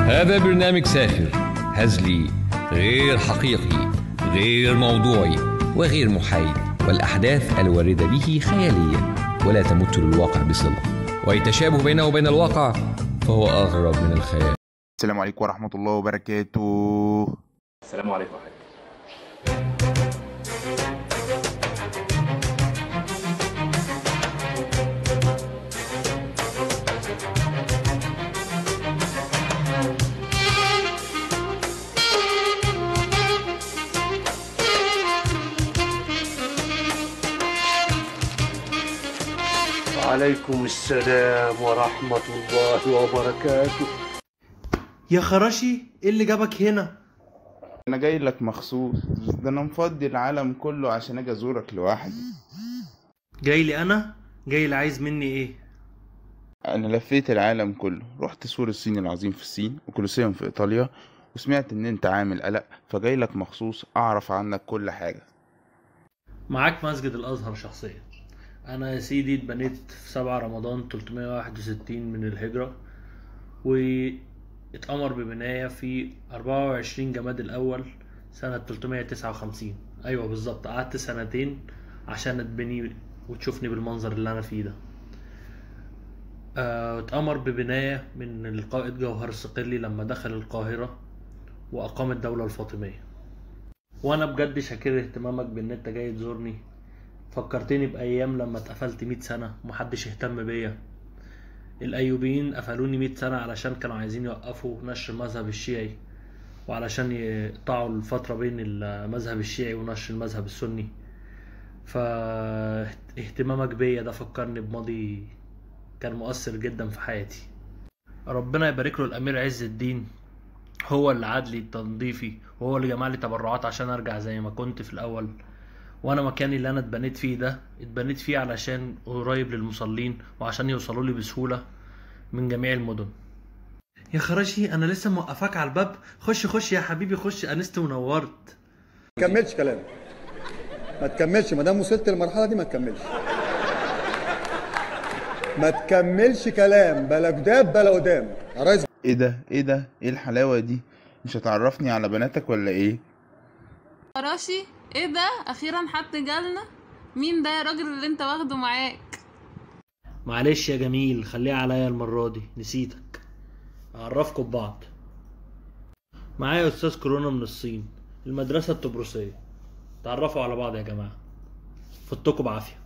هذا برنامج ساخر هزلي غير حقيقي غير موضوعي وغير محايد والأحداث الواردة به خيالية ولا تمت للواقع بصلة ويتشابه بينه وبين الواقع فهو أغرب من الخيال السلام عليكم ورحمة الله وبركاته السلام عليكم يا حاج وعليكم السلام ورحمة الله وبركاته يا خراشي ايه اللي جابك هنا أنا جاي لك مخصوص ده أنا مفضي العالم كله عشان أجي أزورك لوحدي جاي لي انا جاي اللي عايز مني ايه أنا لفيت العالم كله رحت سور الصين العظيم في الصين وكولوسيوم في إيطاليا وسمعت إن أنت عامل قلق فجاي لك مخصوص أعرف عنك كل حاجة معاك مسجد الازهر شخصيا انا يا سيدي اتبنيت في 7 رمضان 361 من الهجرة واتأمر ببناية في 24 جماد الاول سنة 359 ايوه بالظبط قعدت سنتين عشان اتبني وتشوفني بالمنظر اللي انا فيه ده آه، اتأمر ببناية من القائد جوهر الصقلي لما دخل القاهرة وأقام الدولة الفاطمية وأنا بجد شاكر اهتمامك بإن أنت جاي تزورني فكرتني بأيام لما اتقفلت مية سنة ومحدش اهتم بيا الأيوبيين قفلوني مية سنة علشان كانوا عايزين يوقفوا نشر المذهب الشيعي وعلشان يقطعوا الفترة بين المذهب الشيعي ونشر المذهب السني فاهتمامك بيا ده فكرني بماضي كان مؤثر جدا في حياتي ربنا يبارك له الامير عز الدين هو اللي عاد لي تنظيفي وهو اللي جمع لي تبرعات عشان ارجع زي ما كنت في الاول وانا مكاني اللي انا اتبنيت فيه ده اتبنيت فيه علشان قريب للمصلين وعشان يوصلوا لي بسهولة من جميع المدن يا خراشي انا لسه موقفاك على الباب خش خش يا حبيبي خش انست ونورت ما تكملش كلام ما تكملش ما دام وصلت للمرحله دي ما تكملش ما تكملش كلام بلا جداد بلا قدام يا ريس إيه ده إيه ده إيه الحلاوة دي مش هتعرفني على بناتك ولا إيه فراشي ايه ده اخيرا حد جالنا مين ده يا راجل اللي انت واخده معاك معلش يا جميل خليها عليا المرة دي نسيتك أعرفكم ببعض معايا أستاذ كورونا من الصين المدرسة الطبرسية تعرفوا على بعض يا جماعة فطكوا بعافية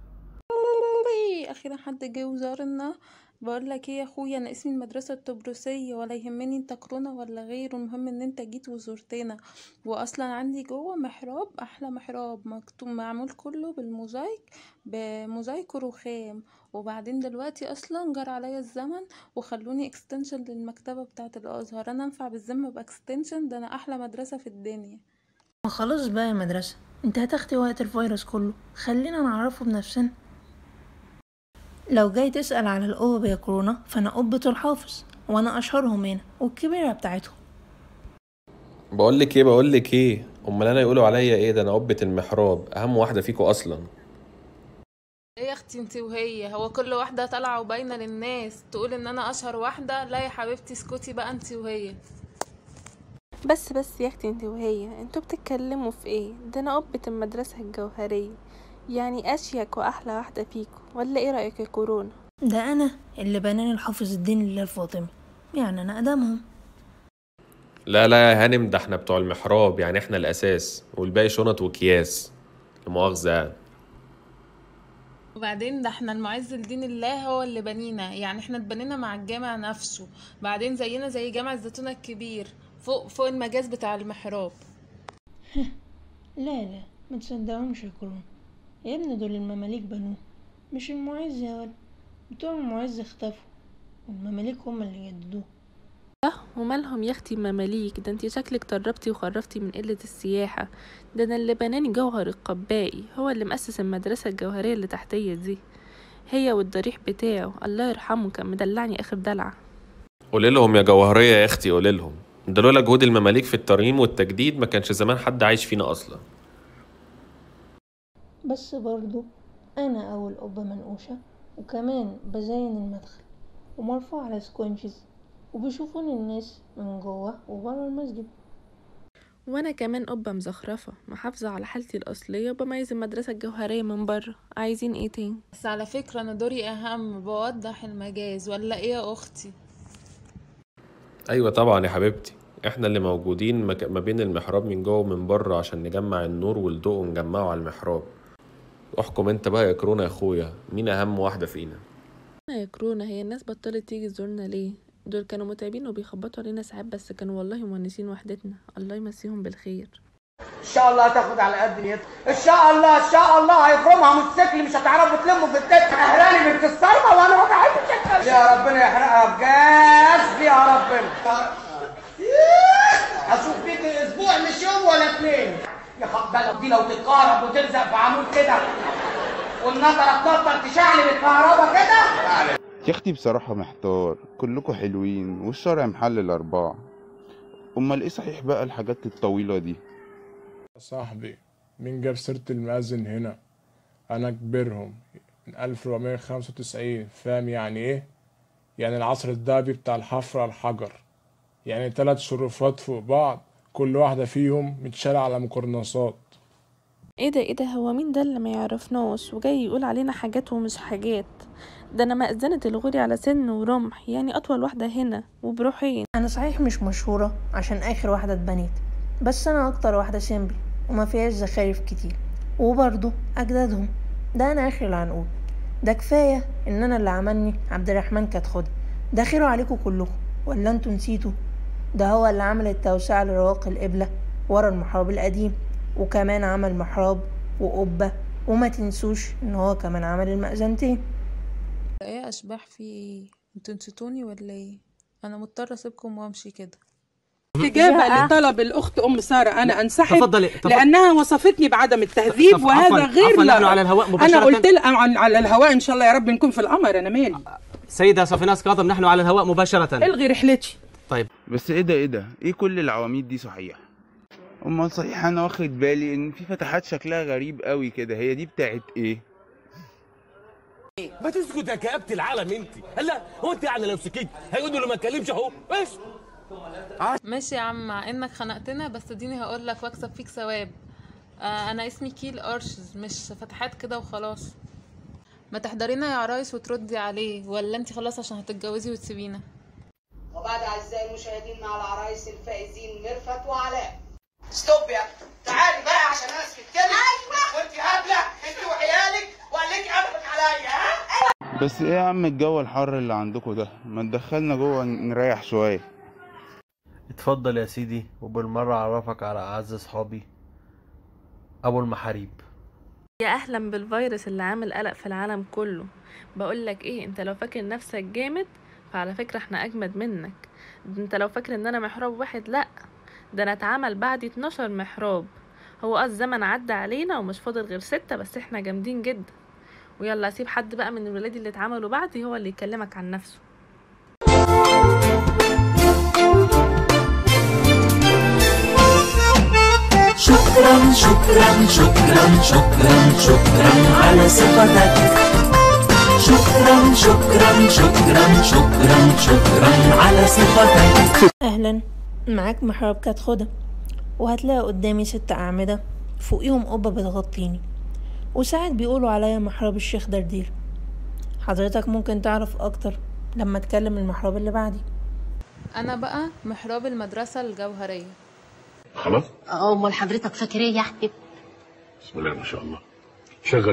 اخيرا حد جه وزارنا بقول لك ايه يا اخويا انا اسمي المدرسه الطبرسيه ولا يهمني انت كورونا ولا غيره المهم ان انت جيت وزرتنا واصلا عندي جوه محراب احلى محراب مكتوب معمول كله بالموزايك بموزايك رخام وبعدين دلوقتي اصلا جرى عليا الزمن وخلوني اكستنشن للمكتبه بتاعه الازهر انا انفع بالذمه باكستنشن ده انا احلى مدرسه في الدنيا ما خلاص بقى يا مدرسة انت هتاخدي وقت الفيروس كله خلينا نعرفه بنفسنا لو جاي تسأل على القبة يا كورونا فأنا قبة الحافظ وأنا أشهرهم هنا والكبيرة بتاعتهم بقول لك ايه بقول لك ايه امال انا يقولوا عليا ايه ده انا قبة المحراب اهم واحدة فيكوا اصلا ايه يا اختي انت وهي هو كل واحده طالعه وباينه للناس تقول ان انا اشهر واحده لا يا حبيبتي اسكتي بقى انت وهي بس بس يا اختي انت وهي انتوا بتتكلموا في ايه ده انا قبة المدرسة الجوهرية يعني اشيك واحلى واحدة فيكم ولا ايه رأيك يا كورونا ده أنا اللي بناني الحافظ الدين لله الفاطمي يعني أنا أقدمهم لا لا يا هانم ده احنا بتوع المحراب يعني احنا الاساس والباقي شنط وكياس لمؤاخذة يعني وبعدين ده احنا المعز لدين الله هو اللي بنينا يعني احنا اتبنينا مع الجامع نفسه بعدين زينا زي جامع الزيتون الكبير فوق فوق المجاز بتاع المحراب لا لا ما تصدقهمش يا كورونا يا ابني دول المماليك بنوه مش المعز يا ولد بتوع المعز اختفوا والمماليك هم اللي جددوه اه ومالهم يا اختي مماليك ده انتي شكلك طربتي وخرفتي من قلة السياحة ده انا اللي بناني جوهر القبائي هو اللي مؤسس المدرسة الجوهرية اللي تحتية دي هي والضريح بتاعه الله يرحمه كان مدلعني اخر دلعة قولي لهم يا جوهرية يا اختي قولي لهم ده لولا جهود المماليك في الترميم والتجديد ما كانش زمان حد عايش فينا اصلا بس برضو أنا أول قبة منقوشة وكمان بزين المدخل ومرفوع على سكونشز وبيشوفوني الناس من جوه وبره المسجد وانا كمان قبة مزخرفة محافظة على حالتي الأصلية وبميز المدرسة الجوهرية من بره عايزين ايه تاني بس على فكرة أنا دوري أهم بوضح المجاز ولا إيه يا أختي ايوه طبعا يا حبيبتي احنا اللي موجودين مك- ما بين المحراب من جوه ومن بره عشان نجمع النور والضوء ونجمعه على المحراب احكم انت بقى يا كورونا يا اخويا مين اهم واحدة فينا يا كورونا هي الناس بطلت تيجي تزورنا ليه دول كانوا متعبين وبيخبطوا علينا ساعات بس كانوا والله مونسين وحدتنا الله يمسيهم بالخير ان شاء الله هتاخد على قد نيتك ان شاء الله ان شاء الله هيفرمها موتوسيكل مش هتعرفوا تلموا في الدك اهراني بنت الصرمه وانا ما بحبش اتكلم يا ربنا يحرقها بجاز يا ربنا اشوف فيك اسبوع مش يوم ولا اتنين يا خد بالك دي لو تتكهرب وتلزق في عمود كده والنظره تنطر تشعلب الكهرباء كده يا اختي بصراحة محتار كلكم حلوين والشرع محلل أربعة أمال إيه صحيح بقى الحاجات الطويلة دي صاحبي مين جاب سيرة المأذن هنا أنا كبيرهم من 1495 فاهم يعني إيه؟ يعني العصر الذهبي بتاع الحفر على الحجر يعني تلات شرفات فوق بعض كل واحدة فيهم متشالة على مقرنصات ايه ده ايه ده هو مين ده اللي ما يعرفناش وجاي يقول علينا حاجات ومش حاجات ده انا مأذنة الغوري على سن ورمح يعني اطول واحدة هنا وبروحين انا صحيح مش مشهورة عشان اخر واحدة اتبنيت بس انا اكتر واحدة سيمبل وما فيهاش زخارف كتير وبرضه اجدادهم ده انا اخر العنقود ده كفاية ان انا اللي عملني عبد الرحمن كتخدي ده خيره عليكم كلكم ولا انتوا نسيتوا ده هو اللي عمل التوسعة لرواق القبلة ورا المحراب القديم وكمان عمل محراب وقبة وما تنسوش ان هو كمان عمل المأذنتين ايه يا اشباح في ايه انتوا نسيتوني ولا ايه انا مضطرة اسيبكم وامشي كده استجابة لطلب الأخت أم سارة أنا أنسحب تفضلي- تفضل- لأنها وصفتني بعدم التهذيب عفواً- وهذا عفواً- غير عفواً، لا نحن على الهواء أنا مباشرة. قلت لها عن- على الهواء إن شاء الله يا رب نكون في القمر أنا مالي سيدة صفيناس كاظم نحن على الهواء مباشرة الغي رحلتي طيب بس إيه ده إيه ده إيه كل العواميد دي صحيح أمال صحيح أنا واخد بالي إن في فتحات شكلها غريب قوي كده هي دي بتاعت إيه ما تسكت يا كآبة العالم انت هلا هو انت يعني لو سكت هيقولوا له ما اتكلمش اهو ايش ماشي يا عم مع انك خنقتنا بس اديني هقول لك واكسب فيك ثواب آه انا اسمي كيل ارشز مش فتحات كده وخلاص ما تحضرينا يا عرايس وتردي عليه ولا انت خلاص عشان هتتجوزي وتسيبينا وبعد أعزائي المشاهدين مع العرايس الفائزين ميرفت وعلاء ستوب يا تعالي بقى عشان انا سكت لك ايوه وانت هبله انت وعيالك وقال لك قبلك عليا ها بس إيه يا عم الجو الحر اللي عندكم ده ما تدخلنا جوه نريح شوية اتفضل يا سيدي وبالمرة أعرفك على أعز صحابي أبو المحاريب يا اهلا بالفيروس اللي عامل قلق في العالم كله بقولك ايه انت لو فاكر نفسك جامد فعلى فكرة احنا اجمد منك ده انت لو فاكر ان انا محراب واحد لا ده انا اتعمل بعدي 12 محراب هو اه الزمن عدى علينا ومش فاضل غير ستة بس احنا جامدين جدا ويلا اسيب حد بقى من الولاد اللي اتعملوا بعدي هو اللي يكلمك عن نفسه شكرا شكرا شكرا شكرا شكرا على ثقتك شكرا شكرا شكرا شكرا شكرا على ثقتك اهلا معاك محراب كانت خدة وهتلاقي قدامي ست أعمدة فوقيهم قبة بتغطيني وساعات بيقولوا عليا محراب الشيخ دردير حضرتك ممكن تعرف أكتر لما تكلم المحراب اللي بعدي انا بقى محراب المدرسة الجوهرية خلاص امال حضرتك فاكر ايه يعني بسم الله ما شاء الله شغل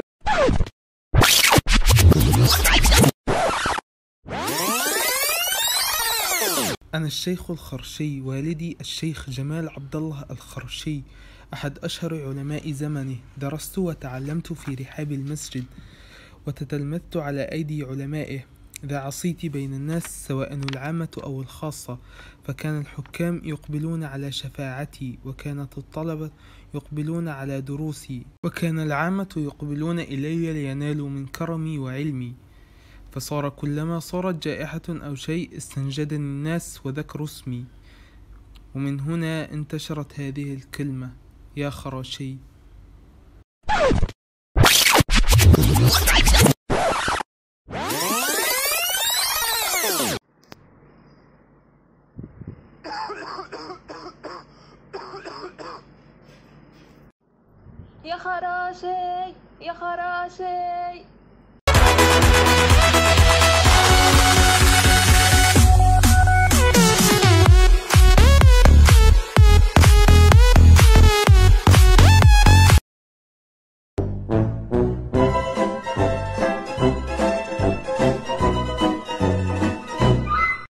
أنا الشيخ الخرشي والدي الشيخ جمال عبد الله الخرشي أحد أشهر علماء زمنه درست وتعلمت في رحاب المسجد وتتلمذت على أيدي علمائه ذا عصيت بين الناس سواء العامة أو الخاصة فكان الحكام يقبلون على شفاعتي وكانت الطلبة يقبلون على دروسي وكان العامة يقبلون إلي لينالوا من كرمي وعلمي فصار كلما صارت جائحة أو شيء استنجدني الناس وذكروا اسمي ومن هنا انتشرت هذه الكلمة يا خراشي يا خراشي يا خراشي